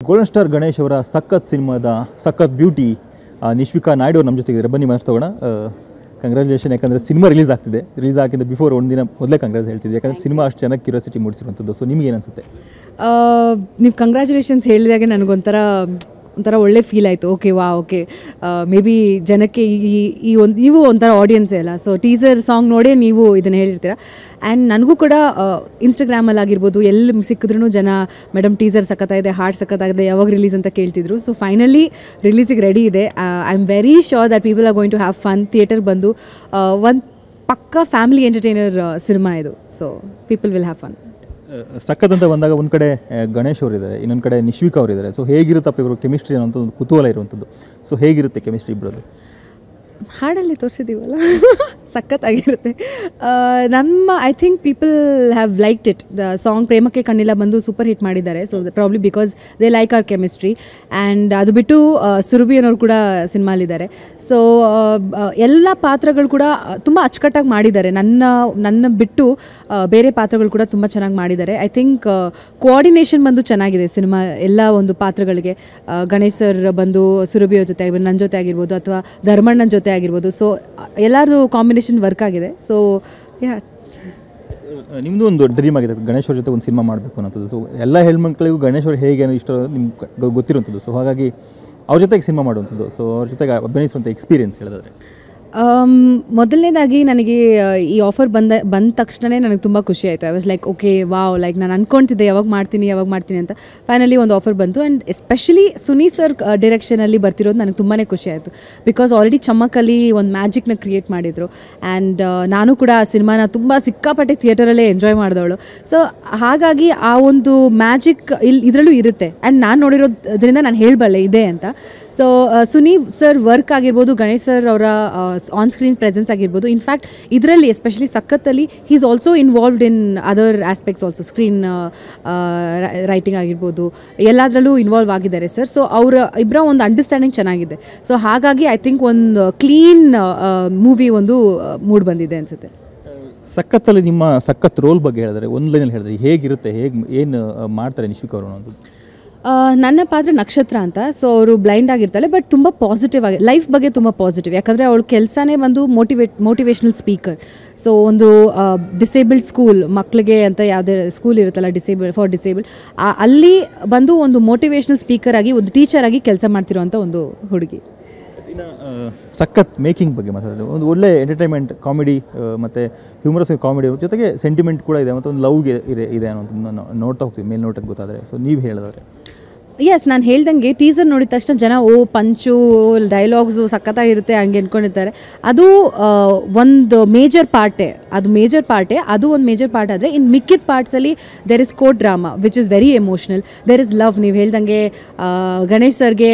golden star Ganesh ಅವರ ಸಖತ್ ಸಿನಿಮಾದ ಸಖತ್ ಬ್ಯೂಟಿ ಆ, ನಿಶ್ವಿಕಾ ನಾಯ್ಡು ಅವ್ರು ನಮ್ಮ ಜೊತೆಗಿದ್ದಾರೆ ಬನ್ನಿ ಮಾತಾಡೋಣ ಕಂಗ್ರ್ಯಾಚುಲೇಷನ್ ಯಾಕಂದರೆ ಸಿನಿಮಾ ರಿಲೀಸ್ ಆಗ್ತಿದೆ ರಿಲೀಸ್ ಆಗಿದ್ದ ಬಿಫೋರ್ ಒಂದಿನ ಮೊದಲೇ ಕಂಗ್ರಾಸ್ ಹೇಳ್ತಿದ್ದೆ ಯಾಕಂದರೆ ಸಿನಿಮಾ ಅಷ್ಟು ಚೆನ್ನಾಗಿ ಕ್ಯೂರಿಯಾಸಿಟಿ ಮೂಡಿಸಿರುವಂಥದ್ದು ಸೊ ನಿಮ್ಗೆ ಏನು ಅನ್ಸುತ್ತೆ ನೀವು ಕಂಗ್ರ್ಯಾಚುಲೇಷನ್ಸ್ ಹೇಳಿದಾಗೆ ನನಗೊಂಥರ ಒಂಥರ ಒಳ್ಳೆ ಫೀಲ್ ಆಯಿತು ಓಕೆ ವಾ ಓಕೆ ಮೇ ಬಿ ಜನಕ್ಕೆ ಈ ಈ ಒಂದು ನೀವು ಒಂಥರ ಆಡಿಯನ್ಸೇ ಅಲ್ಲ ಸೊ ಟೀಸರ್ ಸಾಂಗ್ ನೋಡೇ ನೀವು ಇದನ್ನು ಹೇಳಿರ್ತೀರ ಆ್ಯಂಡ್ ನನಗೂ ಕೂಡ ಇನ್ಸ್ಟಾಗ್ರಾಮಲ್ಲಿ ಆಗಿರ್ಬೋದು ಎಲ್ಲಿ ಸಿಕ್ಕಿದ್ರೂ ಜನ ಮೇಡಮ್ ಟೀಸರ್ ಸಖತ್ತಾಗಿದೆ ಹಾಡ್ ಸಖತ್ತಾಗಿದೆ ಯಾವಾಗ ರಿಲೀಸ್ ಅಂತ ಕೇಳ್ತಿದ್ರು ಸೊ ಫೈನಲಿ ರಿಲೀಸಿಗೆ ರೆಡಿ ಇದೆ I am very sure that people are going to have fun theatre ಬಂದು ಒಂದು ಪಕ್ಕ ಫ್ಯಾಮಿಲಿ ಎಂಟರ್ಟೈನರ್ ಸಿನಿಮಾ ಇದು so people will have fun ಸಖತ್ ಅಂತ ಬಂದಾಗ ಒಂದು ಕಡೆ ಆ, ಗಣೇಶ್ ಅವರಿದ್ದಾರೆ ಇನ್ನೊಂದು ಕಡೆ ನಿಶ್ವಿಕಾ ಅವರಿದ್ದಾರೆ ಸೊ ಹೇಗಿರುತ್ತಪ್ಪ ಇವರು ಕೆಮಿಸ್ಟ್ರಿ ಅನ್ನೋಂಥ ಒಂದು ಕುತೂಹಲ ಇರುವಂಥದ್ದು ಸೊ ಹೇಗಿರುತ್ತೆ ಕೆಮಿಸ್ಟ್ರಿ ಇಬ್ಬರದು ಹಾಡಲ್ಲಿ ತೋರಿಸಿದ್ದೀವಲ್ಲ ಸಖತ್ತಾಗಿರುತ್ತೆ ಆ, ನಮ್ಮ I think people have liked it the song Premakke Kannilla ಬಂದು ಸೂಪರ್ ಹಿಟ್ ಮಾಡಿದ್ದಾರೆ so probably because they like our chemistry and ಅದು ಬಿಟ್ಟು ಆ, ಸುರಭಿ ಅನ್ನೋರು ಕೂಡ ಸಿನಿಮಾಲಿದ್ದಾರೆ ಸೊ ಎಲ್ಲ ಪಾತ್ರಗಳು ಕೂಡ ತುಂಬ ಅಚ್ಚುಕಟ್ಟಾಗಿ ಮಾಡಿದ್ದಾರೆ ನನ್ನ ನನ್ನ ಬಿಟ್ಟು ಆ, ಬೇರೆ ಪಾತ್ರಗಳು ಕೂಡ ತುಂಬ ಚೆನ್ನಾಗಿ ಮಾಡಿದ್ದಾರೆ ಐ ಥಿಂಕ್ ಕೋಆರ್ಡಿನೇಷನ್ ಬಂದು ಚೆನ್ನಾಗಿದೆ ಸಿನಿಮಾ ಎಲ್ಲ ಒಂದು ಪಾತ್ರಗಳಿಗೆ ಆ, ಗಣೇಶ್ ಸರ್ ಬಂದು ಸುರಭಿಯ ಜೊತೆ ಆಗಿರ್ಬೋದು ನನ್ನ ಜೊತೆ ಆಗಿರ್ಬೋದು ಅಥವಾ ಧರ್ಮಣ್ಣನ ಜೊತೆ ಆಗಿರ್ಬೋದು ಸೊ ಎಲ್ಲರದು ಕಾಂಬಿನೇಷನ್ ವರ್ಕ್ ಆಗಿದೆ ಸೊ ಯಾ ನಿಮ್ಮದು ಒಂದು ಡ್ರೀಮ್ ಆಗಿದೆ ಗಣೇಶ್ ಅವ್ರ ಜೊತೆ ಒಂದು ಸಿನಿಮಾ ಮಾಡಬೇಕು ಅನ್ನೋಂಥದ್ದು ಸೊ ಎಲ್ಲ ಹೆಣ್ಮಕ್ಳಿಗೂ ಗಣೇಶ್ ಅವ್ರು ಹೇಗೆ ಅನ್ನೋ ಇಷ್ಟ ನಿಮ್ಗೆ ಗೊತ್ತಿರುವಂಥದ್ದು ಸೊ ಹಾಗಾಗಿ ಅವ್ರ ಜೊತೆಗೆ ಸಿನಿಮಾ ಮಾಡುವಂಥದ್ದು ಸೊ ಅವ್ರ ಜೊತೆಗೆ ಅಭಿನಯಿಸುವಂಥ ಎಕ್ಸ್ಪೀರಿಯನ್ಸ್ ಹೇಳಿದ್ರೆ ಆಮ್, ಮೊದಲನೇದಾಗಿ ನನಗೆ ಆ, ಈ ಆಫರ್ ಬಂದ ಬಂದ ತಕ್ಷಣವೇ ನನಗೆ ತುಂಬ ಖುಷಿ ಆಯಿತು I was like okay wow like ನಾನು ಅನ್ಕೊಳ್ತಿದ್ದೆ ಯಾವಾಗ ಮಾಡ್ತೀನಿ ಯಾವಾಗ ಮಾಡ್ತೀನಿ ಅಂತ ಫೈನಲಿ ಒಂದು ಆಫರ್ ಬಂತು ಆ್ಯಂಡ್ ಎಸ್ಪೆಷಲಿ ಸುನಿ ಸರ್ ಡಿರೆಕ್ಷನಲ್ಲಿ ಬರ್ತಿರೋದು ನನಗೆ ತುಂಬಾ ಖುಷಿ ಆಯಿತು ಬಿಕಾಸ್ ಆಲ್ರೆಡಿ ಚಮ್ಮಕಲ್ಲಿ ಒಂದು ಮ್ಯಾಜಿಕ್ನ ಕ್ರಿಯೇಟ್ ಮಾಡಿದರು ಆ್ಯಂಡ್ ನಾನು ಕೂಡ ಆ ಸಿನಿಮಾನ ತುಂಬ ಸಿಕ್ಕಾಪಟ್ಟೆ ಥಿಯೇಟರಲ್ಲೇ ಎಂಜಾಯ್ ಮಾಡಿದವಳು ಸೊ ಹಾಗಾಗಿ ಆ ಒಂದು ಮ್ಯಾಜಿಕ್ ಇಲ್ಲಿ ಇದರಲ್ಲೂ ಇರುತ್ತೆ ಆ್ಯಂಡ್ ನಾನು ನೋಡಿರೋದ್ರಿಂದ ನಾನು ಹೇಳಬಲ್ಲೆ ಇದೆ ಅಂತ ಸೊ ಸುನಿ ಸರ್ ವರ್ಕ್ ಆಗಿರ್ಬೋದು ಗಣೇಶ್ ಸರ್ ಅವರ ಆನ್ ಸ್ಕ್ರೀನ್ ಪ್ರೆಸೆನ್ಸ್ ಆಗಿರ್ಬೋದು ಇನ್ಫ್ಯಾಕ್ಟ್ ಇದರಲ್ಲಿ ಎಸ್ಪೆಷಲಿ ಸಖತ್ತಲ್ಲಿ he is also involved in other aspects also screen writing ಆಗಿರ್ಬೋದು ಎಲ್ಲದರಲ್ಲೂ ಇನ್ವಾಲ್ವ್ ಆಗಿದ್ದಾರೆ ಸರ್ ಸೊ ಅವರ ಇಬ್ಬರ ಒಂದು ಅಂಡರ್ಸ್ಟ್ಯಾಂಡಿಂಗ್ ಚೆನ್ನಾಗಿದೆ ಸೊ ಹಾಗಾಗಿ ಐ ಥಿಂಕ್ ಒಂದು ಕ್ಲೀನ್ ಮೂವಿ ಒಂದು ಮೂಡ್ ಬಂದಿದೆ ಅನಿಸುತ್ತೆ ಸಖತ್ತಲ್ಲಿ ನಿಮ್ಮ ಸಖತ್ ರೋಲ್ ಬಗ್ಗೆ ಹೇಳಿದ್ರೆ ಒಂದು ಲೈನಲ್ಲಿ ಹೇಳಿದ್ರೆ ಹೇಗಿರುತ್ತೆ ಹೇಗೆ ಏನು ಮಾಡ್ತಾರೆ ನಿಶ್ವಿಕ್ ಅವರು ಅನ್ನೋದು ಆ, ನನ್ನ ಪಾತ್ರ ನಕ್ಷತ್ರ ಅಂತ ಸೊ ಅವರು ಬ್ಲೈಂಡ್ ಆಗಿರ್ತಾಳೆ ಬಟ್ ತುಂಬ ಪಾಸಿಟಿವ್ ಆಗಿ ಲೈಫ್ ಬಗ್ಗೆ ತುಂಬ ಪಾಸಿಟಿವ್ ಯಾಕಂದರೆ ಅವಳ ಕೆಲಸನೇ ಬಂದು ಮೋಟಿವೇಟ್ ಮೋಟಿವೇಶ್ನಲ್ ಸ್ಪೀಕರ್ ಸೊ ಒಂದು ಡಿಸೇಬಲ್ಡ್ ಸ್ಕೂಲ್ ಮಕ್ಕಳಿಗೆ ಅಂತ ಯಾವುದೇ ಸ್ಕೂಲ್ ಇರುತ್ತಲ್ಲ ಡಿಸೇಬಲ್ ಫಾರ್ ಡಿಸೇಬಲ್ಡ್ ಅಲ್ಲಿ ಬಂದು ಒಂದು ಮೋಟಿವೇಶ್ನಲ್ ಸ್ಪೀಕರ್ ಆಗಿ ಒಂದು ಟೀಚರ್ ಆಗಿ ಕೆಲಸ ಮಾಡ್ತಿರೋಂಥ ಒಂದು ಹುಡುಗಿ ಇನ್ನು ಆ, ಸಖತ್ ಮೇಕಿಂಗ್ ಬಗ್ಗೆ ಮಾತಾಡಿದ್ರೆ ಒಂದು ಒಳ್ಳೆ ಎಂಟರ್ಟೈನ್ಮೆಂಟ್ ಕಾಮಿಡಿ ಮತ್ತು ಹ್ಯೂಮರಸ್ ಕಾಮಿಡಿ ಜೊತೆಗೆ ಸೆಂಟಿಮೆಂಟ್ ಕೂಡ ಇದೆ ಮತ್ತು ಒಂದು ಲವ್ಗೆ ಇದೆ ಇದೆ ಅನ್ನೋದನ್ನ ನಾವು ನೋಡ್ತಾ ಹೋಗ್ತೀವಿ ಮೇಲ್ನೋಟಕ್ಕೆ ಗೊತ್ತಾದರೆ ಸೊ ನೀವು ಹೇಳಿದ್ರೆ ಎಸ್ ನಾನು ಹೇಳ್ದಂಗೆ ಟೀಸರ್ ನೋಡಿದ ತಕ್ಷಣ ಜನ ಓ ಪಂಚು ಡೈಲಾಗ್ಸು ಸಖತ್ತಾಗಿರುತ್ತೆ ಹಂಗೆ ಅನ್ಕೊಂಡಿರ್ತಾರೆ ಅದು ಆ, ಒಂದು ಮೇಜರ್ ಪಾರ್ಟೇ ಅದು ಮೇಜರ್ ಪಾರ್ಟೇ ಅದು ಒಂದು ಮೇಜರ್ ಪಾರ್ಟ್ ಆದರೆ ಇನ್ನು ಮಿಕ್ಕಿದ ಪಾರ್ಟ್ಸಲ್ಲಿ there is court drama which is very emotional there is love ನೀವು ಹೇಳ್ದಂಗೆ ಆ, ಗಣೇಶ್ ಸರ್ಗೆ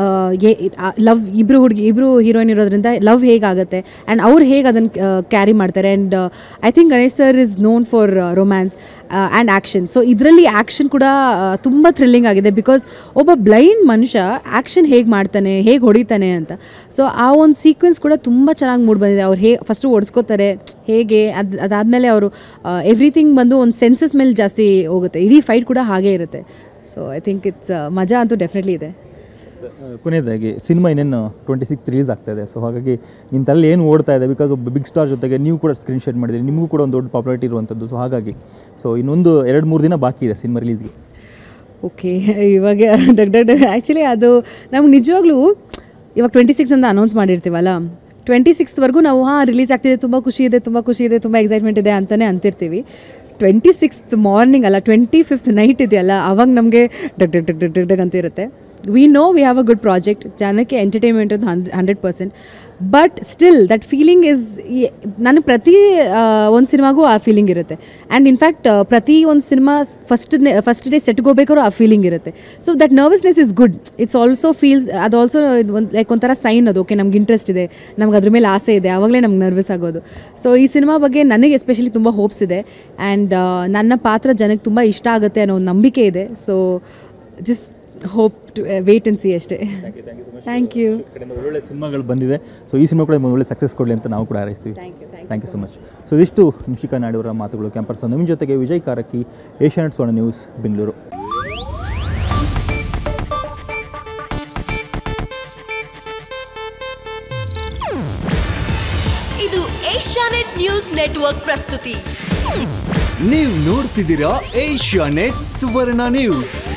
ಲವ್ ಇಬ್ಬರು ಹುಡುಗಿ ಇಬ್ಬರು ಹೀರೋಯಿನ್ ಇರೋದ್ರಿಂದ ಲವ್ ಹೇಗಾಗುತ್ತೆ ಆ್ಯಂಡ್ ಅವ್ರು ಹೇಗೆ ಅದನ್ನು ಕ್ಯಾರಿ ಮಾಡ್ತಾರೆ and I think Ganesh sir is known for romance and action so ಇದರಲ್ಲಿ ಆ್ಯಕ್ಷನ್ ಕೂಡ ತುಂಬ ಥ್ರಿಲ್ಲಿಂಗ್ ಆಗಿದೆ ಬಿಕಾಸ್ ಒಬ್ಬ ಬ್ಲೈಂಡ್ ಮನುಷ್ಯ ಆ್ಯಕ್ಷನ್ ಹೇಗೆ ಮಾಡ್ತಾನೆ ಹೇಗೆ ಹೊಡಿತಾನೆ ಅಂತ ಸೊ ಆ ಒಂದು ಸೀಕ್ವೆನ್ಸ್ ಕೂಡ ತುಂಬ ಚೆನ್ನಾಗಿ ಮೂಡ್ ಬಂದಿದೆ ಅವ್ರು ಹೇಗೆ ಫಸ್ಟು ಓಡಿಸ್ಕೋತಾರೆ ಹೇಗೆ ಅದು ಅದಾದಮೇಲೆ ಅವರು ಎವ್ರಿಥಿಂಗ್ ಬಂದು ಒಂದು ಸೆನ್ಸಸ್ ಮೇಲೆ ಜಾಸ್ತಿ ಹೋಗುತ್ತೆ ಇಡೀ ಫೈಟ್ ಕೂಡ ಹಾಗೇ ಇರುತ್ತೆ ಸೊ ಐ ಥಿಂಕ್ ಇಟ್ಸ್ ಮಜಾ ಅಂತೂ ಡೆಫಿನೆಟ್ಲಿ ಇದೆ ಕೊನೆಯದಾಗಿ ಸಿನಿಮಾ ಇನ್ನೇನು ಟ್ವೆಂಟಿ ಸಿಕ್ಸ್ ರಿಲೀಸ್ ಆಗ್ತಾ ಇದೆ ಸೊ ಹಾಗಾಗಿ ನಿಮ್ಮ ತಲೆ ಏನು ಓಡ್ತಾ ಇದೆ ಬಿಕಾಸ್ ಒಬ್ಬ ಬಿಗ್ ಸ್ಟಾರ್ ಜೊತೆಗೆ ನೀವು ಕೂಡ ಸ್ಕ್ರೀನ್ ಶೇರ್ ಮಾಡಿದ್ದೀರಿ ನಿಮಗೂ ಕೂಡ ಒಂದು ದೊಡ್ಡ ಪಾಪ್ಯುಲಾರಿಟಿ ಇರುವಂಥದ್ದು ಸೊ ಹಾಗಾಗಿ ಸೊ ಇನ್ನೊಂದು ಎರಡು ಮೂರು ದಿನ ಬಾಕಿ ಇದೆ ಸಿನಿಮಾ ರಿಲೀಸ್ಗೆ ಓಕೆ ಇವಾಗ ಡಗ್ ಡಗ್ ಆ್ಯಕ್ಚುಲಿ ಅದು ನಮ್ಗೆ ನಿಜವಾಗ್ಲೂ ಇವಾಗ ಟ್ವೆಂಟಿ ಸಿಕ್ಸ್ ಅಂತ ಅನೌನ್ಸ್ ಮಾಡಿರ್ತೀವಲ್ಲ ಟ್ವೆಂಟಿ ಸಿಕ್ಸ್ತ್ವರೆಗೂ ನಾವು ಹಾಂ ರಿಲೀಸ್ ಆಗ್ತಿದೆ ತುಂಬ ಖುಷಿ ಇದೆ ತುಂಬ ಖುಷಿ ಇದೆ ತುಂಬ ಎಕ್ಸೈಟ್ಮೆಂಟ್ ಇದೆ ಅಂತಲೇ ಅಂತಿರ್ತೀವಿ ಟ್ವೆಂಟಿ ಸಿಕ್ಸ್ತ್ ಮಾರ್ನಿಂಗ್ ಅಲ್ಲ ಟ್ವೆಂಟಿ ಫಿಫ್ತ್ ನೈಟ್ ಇದೆಯಲ್ಲ ಅವಾಗ ನಮಗೆ ಡಗ್ ಡಗ್ ಡಗ್ ಡಗ್ ಡಗ್ ಡಗ್ ಅಂತ ಇರುತ್ತೆ we know we have a good project ಜನಕ್ಕೆ ಎಂಟರ್ಟೈನ್ಮೆಂಟ್ ಅದು hundred percent but still that feeling is ನನಗೆ ಪ್ರತಿ ಒಂದು ಸಿನಿಮಾಗೂ ಆ ಫೀಲಿಂಗ್ ಇರುತ್ತೆ ಆ್ಯಂಡ್ ಇನ್ಫ್ಯಾಕ್ಟ್ ಪ್ರತಿ ಒಂದು ಸಿನಿಮಾ ಫಸ್ಟ್ ಫಸ್ಟ್ ಡೇ ಸೆಟ್ಗೆ ಹೋಗ್ಬೇಕಾದ್ರೂ ಆ ಫೀಲಿಂಗ್ ಇರುತ್ತೆ so that nervousness is good it's also feels ಅದು ಆಲ್ಸೋ ಒಂದು ಲೈಕ್ ಒಂಥರ ಸೈನ್ ಅದು ಓಕೆ ನಮ್ಗೆ ಇಂಟ್ರೆಸ್ಟ್ ಇದೆ ನಮ್ಗೆ ಅದ್ರ ಮೇಲೆ ಆಸೆ ಇದೆ ಆವಾಗಲೇ ನಮ್ಗೆ ನರ್ವಸ್ ಆಗೋದು ಸೊ ಈ ಸಿನಿಮಾ ಬಗ್ಗೆ ನನಗೆ ಎಸ್ಪೆಷಲಿ ತುಂಬ ಹೋಪ್ಸ್ ಇದೆ ಆ್ಯಂಡ್ ನನ್ನ ಪಾತ್ರ ಜನಕ್ಕೆ ತುಂಬ ಇಷ್ಟ ಆಗುತ್ತೆ ಅನ್ನೋ ಒಂದು ನಂಬಿಕೆ ಇದೆ so just hope to wait and see ಅಷ್ಟೇ ಥ್ಯಾಂಕ್ ಯು ಕಡೆಯಿಂದ ಒಳ್ಳೊಳ್ಳೆ ಸಿನಿಮಾಗಳು ಬಂದಿದೆ ಸೊ ಈ ಸಿನಿಮಾ ಕೂಡ ಒಂದು ಒಳ್ಳೆ ಸಕ್ಸಸ್ ಕೊಡಲಿ ಅಂತ ನಾವು ಕೂಡ ಹಾರೈಸ್ತೀವಿ thank you thank thank you so much so ಇದಿಷ್ಟು ನಿಶಿಕಾ ನಾಯ್ಡು ಅವರ ಮಾತುಗಳು ಕ್ಯಾಂಪರ್ಸ್ ನಿಮ್ಮ ಜೊತೆಗೆ ವಿಜಯ್ ಕಾರಕ್ಕಿ ಏಷ್ಯಾನೆಟ್ ಸೋಣ news Bengaluru Asianet news network ಪ್ರಸ್ತುತಿ ನೀವು ನೋಡ್ತಿದ್ದೀರಾ ಏಷ್ಯಾ ನೆಟ್ ಸುವರ್ಣ ನ್ಯೂಸ್